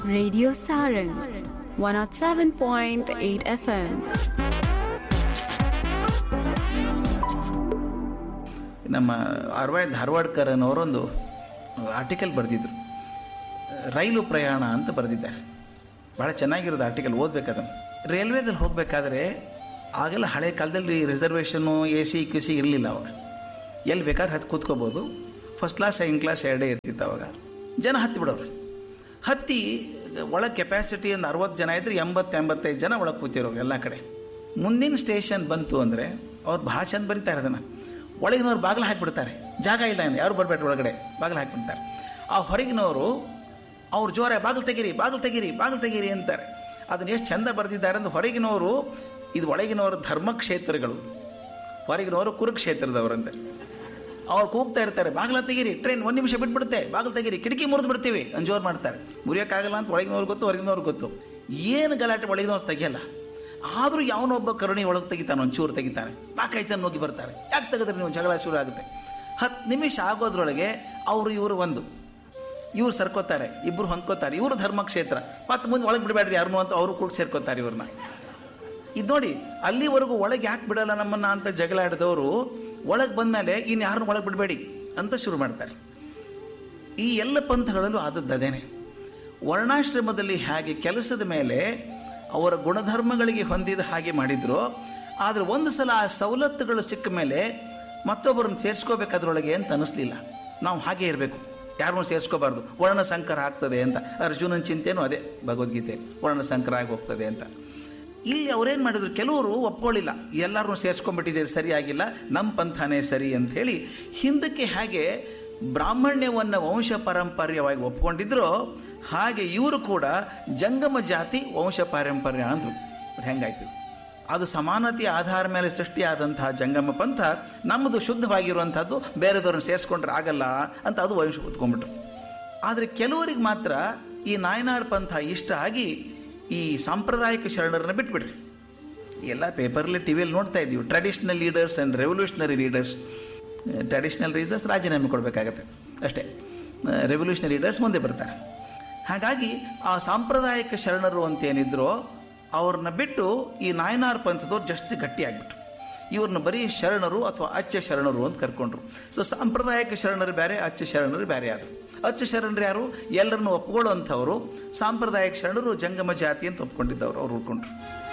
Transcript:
Radio Sarang 107.8 FM. ನಮ್ಮ ಅರವಾಯ್ Dharwadkar ಅನ್ನೋರೊಂದು article ಬರೆದಿದ್ರು ರೈಲು ಪ್ರಯಾಣ ಅಂತ ಬರೆದಿದ್ದಾರೆ ಭಾಳ ಚೆನ್ನಾಗಿರೋದು ಆರ್ಟಿಕಲ್ ಓದಬೇಕದನ್ನು ರೈಲ್ವೇದಲ್ಲಿ ಹೋಗಬೇಕಾದ್ರೆ ಆಗೆಲ್ಲ ಹಳೆ ಕಾಲದಲ್ಲಿ ರಿಸರ್ವೇಷನ್ನು ಎ ಸಿ ಕ್ಯೂ ಸಿ ಇರಲಿಲ್ಲ ಅವಾಗ ಎಲ್ಲಿ ಬೇಕಾದ್ರೆ ಹತ್ತು ಕೂತ್ಕೋಬೋದು ಫಸ್ಟ್ ಕ್ಲಾಸ್ ಸೆಕೆಂಡ್ ಕ್ಲಾಸ್ ಎರಡೇ ಇರ್ತಿತ್ತು ಅವಾಗ ಜನ ಹತ್ತಿ ಬಿಡೋರು ಹತ್ತಿ ಒಳಗೆ ಕೆಪಾಸಿಟಿ ಒಂದು ಅರವತ್ತು ಜನ ಇದ್ರೆ ಎಂಬತ್ತು ಎಂಬತ್ತೈದು ಜನ ಒಳಗೆ ಕೂತಿರೋರು ಎಲ್ಲ ಕಡೆ ಮುಂದಿನ ಸ್ಟೇಷನ್ ಬಂತು ಅಂದರೆ ಅವ್ರು ಭಾಳ ಚಂದ ಬರೀತಾರೆ ಅದನ್ನು ಒಳಗಿನವ್ರು ಬಾಗಿಲು ಹಾಕಿಬಿಡ್ತಾರೆ ಜಾಗ ಇಲ್ಲ ಏನು ಯಾರು ಬರಬೇಡ್ರಿ ಒಳಗಡೆ ಬಾಗಿಲು ಹಾಕಿಬಿಡ್ತಾರೆ ಆ ಹೊರಗಿನವರು ಅವ್ರು ಜೋರ ಬಾಗಿಲು ತೆಗೀರಿ ಬಾಗಿಲು ತೆಗೀರಿ ಬಾಗಿಲು ತೆಗೀರಿ ಅಂತಾರೆ ಅದನ್ನ ಎಷ್ಟು ಚಂದ ಬರೆದಿದ್ದಾರೆ ಅಂದ್ರೆ ಹೊರಗಿನವರು ಇದು ಒಳಗಿನವರು ಧರ್ಮಕ್ಷೇತ್ರಗಳು ಹೊರಗಿನವರು ಕುರುಕ್ಷೇತ್ರದವರಂತೆ ಅವ್ರು ಕೂಗ್ತಾ ಇರ್ತಾರೆ ಬಾಗಿಲ ತೆಗೀರಿ ಟ್ರೈನ್ ಒಂದು ನಿಮಿಷ ಬಿಟ್ಬಿಡುತ್ತೆ ಬಾಗಿಲು ತೆಗೀರಿ ಕಿಟಕಿ ಮುರಿದು ಬಿಡ್ತೀವಿ ಅಂಜೋರು ಮಾಡ್ತಾರೆ ಮುರಿಯೋಕ್ಕಾಗಲ್ಲ ಅಂತ ಒಳಗಿನವ್ರು ಗೊತ್ತು ಹೊರಗಿನವ್ರು ಗೊತ್ತು ಏನು ಗಲಾಟೆ ಒಳಗಿನವ್ರು ತೆಗಿಯಲ್ಲ ಆದರೂ ಯಾವನೊಬ್ಬ ಕರುಣಿ ಒಳಗೆ ತೆಗಿತಾನೆ ಒಂಚೂರು ತೆಗಿತಾನೆ ನಾಲ್ಕೈದು ಹೋಗಿ ಬರ್ತಾರೆ ಯಾಕೆ ತೆಗೆದ್ರೆ ನೀವು ಜಗಳ ಶುರು ಆಗುತ್ತೆ ಹತ್ತು ನಿಮಿಷ ಆಗೋದ್ರೊಳಗೆ ಅವರು ಇವರು ಒಂದು ಇವ್ರು ಸರ್ಕೋತಾರೆ ಇಬ್ಬರು ಹೊಂದ್ಕೋತಾರೆ ಇವರು ಧರ್ಮಕ್ಷೇತ್ರ ಮತ್ತು ಮುಂದೆ ಒಳಗೆ ಬಿಡಬೇಡ್ರಿ ಯಾರನ್ನೂ ಅಂತ ಅವರು ಕೂಡ ಸೇರ್ಕೋತಾರೆ ಇವ್ರನ್ನ ಇದು ನೋಡಿ ಅಲ್ಲಿವರೆಗೂ ಒಳಗೆ ಯಾಕೆ ಬಿಡಲ್ಲ ನಮ್ಮನ್ನ ಅಂತ ಜಗಳ ಆಡಿದವರು ಒಳಗೆ ಬಂದಮೇಲೆ ಇನ್ನು ಯಾರನ್ನು ಒಳಗೆ ಬಿಡಬೇಡಿ ಅಂತ ಶುರು ಮಾಡ್ತಾರೆ ಈ ಎಲ್ಲ ಪಂಥಗಳಲ್ಲೂ ಆದದ್ದು ಅದೇನೆ ವರ್ಣಾಶ್ರಮದಲ್ಲಿ ಹಾಗೆ ಕೆಲಸದ ಮೇಲೆ ಅವರ ಗುಣಧರ್ಮಗಳಿಗೆ ಹೊಂದಿದ ಹಾಗೆ ಮಾಡಿದ್ರು ಆದರೆ ಒಂದು ಸಲ ಆ ಸವಲತ್ತುಗಳು ಸಿಕ್ಕ ಮೇಲೆ ಮತ್ತೊಬ್ಬರನ್ನು ಸೇರಿಸ್ಕೋಬೇಕಾದ್ರೊಳಗೆ ಅಂತ ಅನ್ನಿಸ್ಲಿಲ್ಲ ನಾವು ಹಾಗೆ ಇರಬೇಕು ಯಾರನ್ನೂ ಸೇರಿಸ್ಕೋಬಾರ್ದು ವರ್ಣ ಸಂಕರ ಆಗ್ತದೆ ಅಂತ ಅರ್ಜುನನ ಚಿಂತೆನೂ ಅದೇ ಭಗವದ್ಗೀತೆ ವರ್ಣ ಸಂಕರ ಆಗಿ ಹೋಗ್ತದೆ ಅಂತ ಇಲ್ಲಿ ಅವ್ರೇನು ಮಾಡಿದ್ರು ಕೆಲವರು ಒಪ್ಕೊಳ್ಳಿಲ್ಲ ಎಲ್ಲರನ್ನೂ ಸೇರಿಸ್ಕೊಂಡ್ಬಿಟ್ಟಿದ್ದೀರಿ ಸರಿಯಾಗಿಲ್ಲ ನಮ್ಮ ಪಂಥನೇ ಸರಿ ಅಂತ ಹೇಳಿ ಹಿಂದಕ್ಕೆ ಹಾಗೆ ಬ್ರಾಹ್ಮಣ್ಯವನ್ನು ವಂಶ ಪಾರಂಪರ್ಯವಾಗಿ ಒಪ್ಕೊಂಡಿದ್ರು ಹಾಗೆ ಇವರು ಕೂಡ ಜಂಗಮ ಜಾತಿ ವಂಶ ಪಾರಂಪರ್ಯ ಅಂದರು ಹೆಂಗಾಯ್ತು ಅದು ಸಮಾನತೆಯ ಆಧಾರ ಮೇಲೆ ಸೃಷ್ಟಿಯಾದಂತಹ ಜಂಗಮ ಪಂಥ ನಮ್ಮದು ಶುದ್ಧವಾಗಿರುವಂಥದ್ದು ಬೇರೆದವ್ರನ್ನ ಸೇರಿಸ್ಕೊಂಡ್ರೆ ಆಗಲ್ಲ ಅಂತ ಅದು ವಂಶ ಕೂತ್ಕೊಂಡ್ಬಿಟ್ರು ಆದರೆ ಕೆಲವರಿಗೆ ಮಾತ್ರ ಈ ನಾಯನಾರ್ ಪಂಥ ಇಷ್ಟ ಆಗಿ ಈ ಸಾಂಪ್ರದಾಯಿಕ ಶರಣರನ್ನ ಬಿಟ್ಬಿಡ್ರಿ ಎಲ್ಲ ಪೇಪರಲ್ಲಿ ಟಿ ವಿಯಲ್ಲಿ ನೋಡ್ತಾ ಇದ್ದೀವಿ traditional leaders and revolutionary leaders traditional leaders ರಾಜೀನಾಮೆ ಕೊಡಬೇಕಾಗತ್ತೆ ಅಷ್ಟೇ ರೆವಲ್ಯೂಷನರಿ ಲೀಡರ್ಸ್ ಮುಂದೆ ಬರ್ತಾರೆ ಹಾಗಾಗಿ ಆ ಸಾಂಪ್ರದಾಯಿಕ ಶರಣರು ಅಂತೇನಿದ್ರೋ ಅವ್ರನ್ನ ಬಿಟ್ಟು ಈ ನಾಯನಾರ್ ಪಂಥದವ್ರು ಜಸ್ಟ್ ಗಟ್ಟಿಯಾಗ್ಬಿಟ್ರು ಇವ್ರನ್ನ ಬರೀ ಶರಣರು ಅಥವಾ ಅಚ್ಚ ಶರಣರು ಅಂತ ಕರ್ಕೊಂಡ್ರು ಸೊ ಸಾಂಪ್ರದಾಯಿಕ ಶರಣರು ಬೇರೆ ಅಚ್ಚ ಶರಣರು ಬೇರೆ ಆದರು ಅಚ್ಚ ಶರಣರು ಯಾರು ಎಲ್ಲರನ್ನು ಒಪ್ಕೊಳ್ಳುವಂಥವರು ಸಾಂಪ್ರದಾಯಿಕ ಶರಣರು ಜಂಗಮ ಜಾತಿ ಅಂತ ಒಪ್ಕೊಂಡಿದ್ದವರು ಅವ್ರು ಉಳ್ಕೊಂಡ್ರು